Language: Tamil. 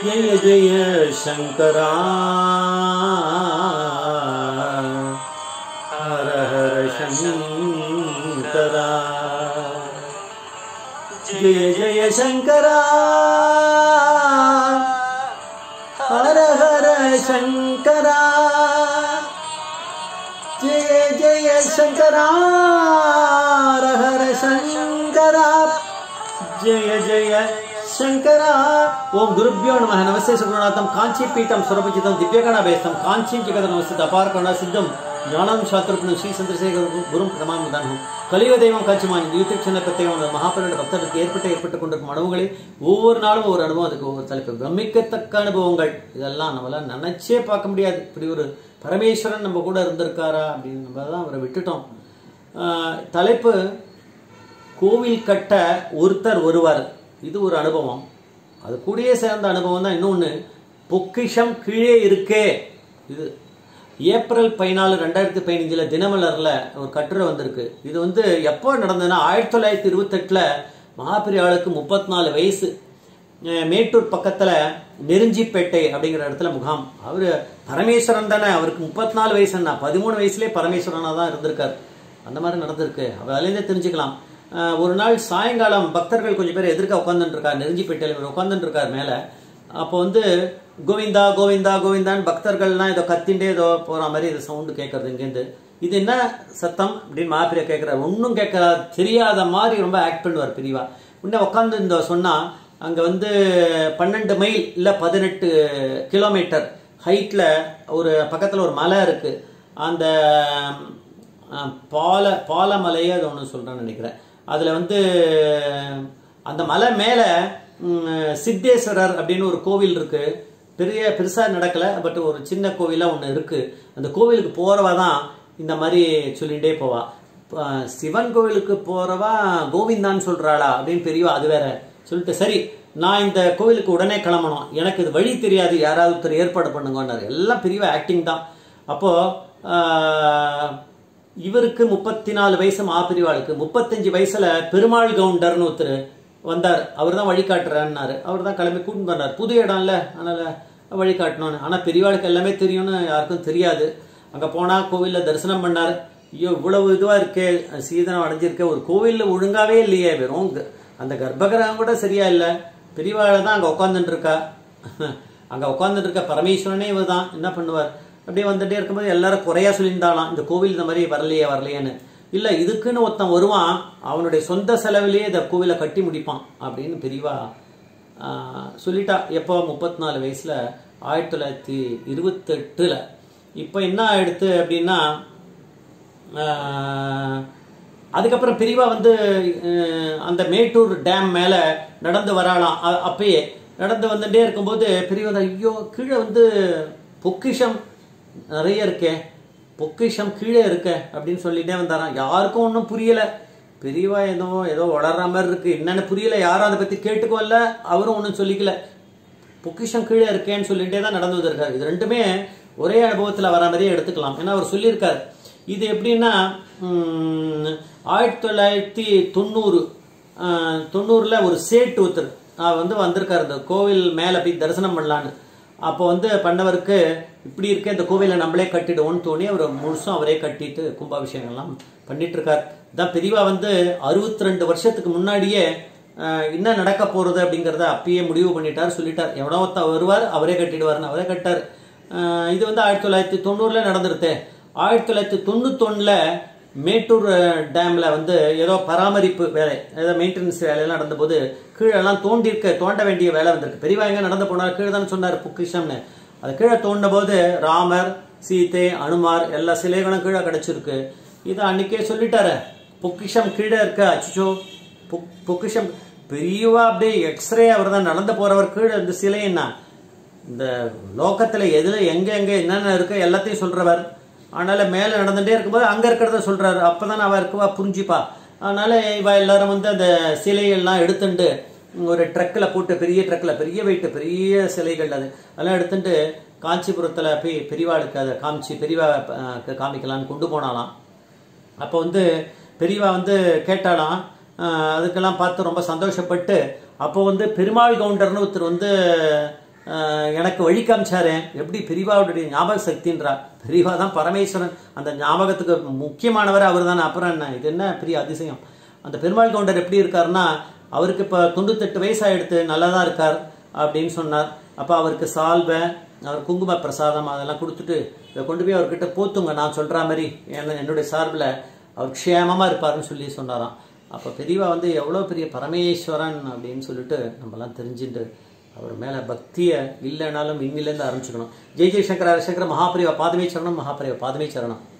ஜெய ஜெய சங்கரா ஹர ஹர சங்கரா ஜெய ஜெய சங்கரா ஹர ஹர சங்கரா ஜெய ஜெய சங்கரா ஹர ஹர சங்கரா ஜெய ஜெய சங்கரா ஓம் குருப்யோ நம நமஸ்தே சுகுணநாதம் காஞ்சி பீட்டம் சுரபஜிதம் திவ்யகணாபேஸ்தம் காஞ்சி ஜெகத நமஸ்தே அபாரகண சித்தம் ஞானம் சாஸ்திரப்பணம் ஸ்ரீ சந்திரசேகர குரும் பிரமாணம் தானம் கலியுக தெய்வம் காட்சிமான் இந்த யூடியூப் சேனல் பற்றிய மகாபரியோட பக்தருக்கு ஏற்பட்டு ஏற்பட்டு கொண்டிருக்கும் அனுபவங்களை ஒவ்வொரு நாளும் ஒவ்வொரு அனுபவம் அதுக்கு ஒவ்வொரு தலைப்பு பிரமிக்கத்தக்க அனுபவங்கள் இதெல்லாம் நம்மளால நினைச்சே பார்க்க முடியாது இப்படி ஒரு பரமேஸ்வரன் நம்ம கூட இருந்திருக்காரா அப்படின்னு நம்ம தான் அவரை விட்டுட்டோம் ஆஹ் தலைப்பு கோவில் கட்ட ஒருத்தர் வருவார் இது ஒரு அனுபவம் அது கூடயே சேர்ந்த அனுபவம் தான் இன்னொன்று பொக்கிஷம் கீழே இருக்கே இது ஏப்ரல் பதினாலு ரெண்டாயிரத்தி பதினஞ்சில் தினமலரில் ஒரு கட்டுரை வந்திருக்கு இது வந்து எப்போ நடந்ததுன்னா ஆயிரத்தி தொள்ளாயிரத்தி இருபத்தெட்டில் மகாபிரியாளுக்கு முப்பத்தி நாலு வயசு அஹ் மேட்டூர் பக்கத்தில் நெருஞ்சிப்பேட்டை அப்படிங்கிற இடத்துல முகாம் அவர் பரமேஸ்வரன் தானே அவருக்கு முப்பத்தி நாலு வயசுன்னா பதிமூணு வயசுலேயே பரமேஸ்வரனாக தான் இருந்திருக்கார் அந்த மாதிரி நடந்திருக்கு அவர் அதுலேருந்தே தெரிஞ்சுக்கலாம் அஹ் ஒரு நாள் சாயங்காலம் பக்தர்கள் கொஞ்சம் பேர் எதிர்க்க உட்காந்துட்டு இருக்கார் நெருஞ்சிப்பேட்டையில் இவர் உட்காந்துட்டு இருக்கார் மேலே அப்போ வந்து கோவிந்தா கோவிந்தா கோவிந்தான்னு பக்தர்கள்லாம் ஏதோ கத்திண்டே ஏதோ போகிற மாதிரி இது சவுண்டு கேட்கறது இங்கேருந்து இது என்ன சத்தம் அப்படின்னு மாப்பிரியா கேட்குறாரு ஒன்றும் கேட்கறா தெரியாத மாதிரி ரொம்ப ஆக்ட் பண்ணுவார் பிரிவா உடனே உட்காந்து இந்த சொன்னால் அங்கே வந்து பன்னெண்டு மைல் இல்லை பதினெட்டு கிலோமீட்டர் ஹைட்டில் ஒரு பக்கத்தில் ஒரு மலை இருக்குது அந்த அஹ், பால பாலமலையே அது ஒன்று சொல்கிறேன்னு நினைக்கிறேன் அதில் வந்து அந்த மலை மேலே சித்தேஸ்வரர் அப்படின்னு ஒரு கோவில் இருக்கு பெரிய பெருசாக நடக்கலை பட் ஒரு சின்ன கோவிலாக ஒன்று இருக்கு அந்த கோவிலுக்கு போறவா தான் இந்த மாதிரி சொல்லிகிட்டே போவா இப்ப சிவன் கோவிலுக்கு போறவா கோவிந்தான்னு சொல்றாளா அப்படின்னு பெரியவா அது வேற சொல்லிட்டு சரி நான் இந்த கோவிலுக்கு உடனே கிளம்பணும் எனக்கு இது வழி தெரியாது யாராவது ஒருத்தர் ஏற்பாடு பண்ணுங்கன்னாரு எல்லாம் பெரியவா ஆக்டிங் தான் அப்போ ஆஹ், இவருக்கு முப்பத்தி நாலு வயசு மாப்பிரிவாளுக்கு முப்பத்தஞ்சு வயசுல பெருமாள் கவுண்டர்னு ஒருத்தர் வந்தார் அவர் தான் வழிகாட்டுறாருன்னாரு அவர் தான் கிளம்பி கூட்டிட்டு வந்தார் புது இடம்ல அதனால வழிகாட்டணும்னு ஆனா பெரியவாளுக்கு எல்லாமே தெரியும்னு யாருக்கும் தெரியாது அங்க போனா கோவில்ல தரிசனம் பண்ணார் ஐயோ இவ்வளவு இதுவா இருக்கே சீதனம் அடைஞ்சிருக்கே ஒரு கோவில்ல ஒழுங்காவே இல்லையே வெறும் க- அந்த கர்ப்பகிரகம் கூட சரியா இல்லை பெரியவாளை தான் அங்க உட்காந்துட்டு இருக்கா அங்க உட்காந்துட்டு இருக்க பரமேஸ்வரனே இவர் தான் என்ன பண்ணுவார் அப்படியே வந்துட்டே இருக்கும்போது எல்லாரும் குறையா சொல்லியிருந்தாலாம் இந்த கோவில் இந்த மாதிரி வரலையே வரலையேன்னு இல்ல இதுக்குன்னு ஒருத்தன் வருவான் அவனுடைய சொந்த செலவிலேயே இந்த கோவிலை கட்டி முடிப்பான் அப்படின்னு பெரியவா ஆஹ், சொல்லிட்டா எப்போ முப்பத்தி நாலு வயசுல ஆயிரத்தி தொள்ளாயிரத்தி இருபத்தெட்டுல இப்போ என்ன ஆயிடுத்து அப்படின்னா ஆஹ், அதுக்கப்புறம் பிரிவா வந்து அஹ், அந்த மேட்டூர் டேம் மேல நடந்து வராளாம் அ- அப்பயே நடந்து வந்துட்டே இருக்கும்போது பிரிவா வந்து, ஐயோ கீழே வந்து பொக்கிஷம் நிறைய இருக்கே பொக்கிஷம் கீழே இருக்க அப்படின்னு சொல்லிட்டே வந்தாராம் யாருக்கும் ஒன்றும் புரியல பெரியவா ஏதோ ஏதோ வளர்ற மாதிரி இருக்கு என்னன்னு புரியல யாரும் அதை பத்தி கேட்டுக்கோல்ல அவரும் ஒன்றும் சொல்லிக்கல பொக்கிஷம் கீழே இருக்கேன்னு சொல்லிட்டே தான் நடந்து வந்திருக்காரு இது ரெண்டுமே ஒரே அனுபவத்தில் வர மாதிரியே எடுத்துக்கலாம் ஏன்னா அவர் சொல்லியிருக்காரு இது எப்படின்னா ம், ஆயிரத்தி தொள்ளாயிரத்தி தொண்ணூறு ஆஹ், தொண்ணூறுல ஒரு சேட்டு ஒருத்தர் அவர் வந்து வந்திருக்காரு இந்த கோவில் மேலே போய் தரிசனம் பண்ணலான்னு அப்போ வந்து பண்ணவருக்கு இப்படி இருக்க இந்த கோவிலை நம்மளே கட்டிடுவோம்னு தோணி அவர் முழுசும் அவரே கட்டிட்டு கும்பாபிஷேகம்லாம் பண்ணிட்டு இருக்கார் இதான் பெரியவா வந்து அறுபத்தி ரெண்டு வருஷத்துக்கு முன்னாடியே ஆஹ், என்ன நடக்க போறது அப்படிங்கறத அப்பயே முடிவு பண்ணிட்டார் சொல்லிட்டார் எவனோ ஒருத்தன் வருவார் அவரே கட்டிடுவார்னு அவரே கட்டார் ஆஹ், இது வந்து ஆயிரத்தி தொள்ளாயிரத்தி தொண்ணூறுல நடந்துருது ஆயிரத்தி தொள்ளாயிரத்தி தொண்ணூத்தொன்னுல மேட்டூர் அஹ், டேம்ல வந்து ஏதோ பராமரிப்பு வேலை ஏதோ மெயின்டெனன்ஸ் வேலையெல்லாம் நடந்தபோது கீழெல்லாம் தோண்டி இருக்க தோண்ட வேண்டிய வேலை வந்திருக்கு பெரியவா எங்க நடந்து போனார் கீழே தான் சொன்னார் பொக்கிஷம்னு அது கீழே தோண்டின போது ராமர் சீதை அனுமார் எல்லா சிலைகளும் கீழே கிடைச்சிருக்கு இது அன்னைக்கே சொல்லிட்டாரு பொக்கிஷம் கீழே இருக்க அச்சோ பொக்- பொக்கிஷம் பெரியவா அப்படியே எக்ஸ்ரே அவர் தான் நடந்து போறவர் கீழே இந்த சிலை என்ன இந்த லோகத்துல எதுல எங்க எங்க என்னென்ன இருக்கு எல்லாத்தையும் சொல்றவர் அதனால மேல நடந்துட்டே இருக்கும்போது அங்க இருக்கிறத சொல்றாரு அப்பதான் அவ இருக்குவா புரிஞ்சுப்பா அதனால இவ எல்லாரும் வந்து அந்த சிலையெல்லாம் எடுத்துட்டு ஒரு ட்ரக்கில் போட்டு பெரிய ட்ரக்கில் பெரிய வெயிட் பெரிய சிலைகள் அது அதெல்லாம் எடுத்துட்டு காஞ்சிபுரத்தில் போய் பெரியவாளுக்கு அதை காமிச்சு பெரியவா அஹ், காமிக்கலான்னு கொண்டு போனாலாம் அப்போ வந்து பெரியவா வந்து கேட்டாலாம் அஹ், அதுக்கெல்லாம் பார்த்து ரொம்ப சந்தோஷப்பட்டு அப்போ வந்து பெருமாள் கவுண்டர்னு ஒருத்தர் வந்து ஆஹ், எனக்கு வழி காமிச்சாரேன் எப்படி பெரியவாவுடைய ஞாபக சக்தின்றா பெரியவா தான் பரமேஸ்வரன் அந்த ஞாபகத்துக்கு முக்கியமானவர் அவர் தானே அப்புறம் என்ன இது என்ன பெரிய அதிசயம் அந்த பெருமாள் கவுண்டர் எப்படி இருக்காருன்னா அவருக்கு இப்போ தொண்ணூத்தெட்டு வயசாயிடுத்து நல்லா தான் இருக்கார் அப்படின்னு சொன்னார் அப்போ அவருக்கு சால்வை அவர் குங்கும பிரசாதம் அதெல்லாம் கொடுத்துட்டு இதை கொண்டு போய் அவர்கிட்ட போத்துங்க நான் சொல்கிற மாதிரி என்ன என்னுடைய சார்பில் அவர் க்ஷேமமாக இருப்பாருன்னு சொல்லி சொன்னாராம் அப்போ பெரியவா வந்து எவ்வளோ பெரிய பரமேஸ்வரன் அப்படின்னு சொல்லிட்டு நம்மலாம் தெரிஞ்சுட்டு அவர் மேலே பக்தியை இல்லைனாலும் இன்னிலேருந்து ஆரம்பிச்சுக்கணும் ஜெய் ஜெய் சங்கர சங்கர மகாபரிவா பாதமே சரணம் மகாபரிவா பாதமே சரணம்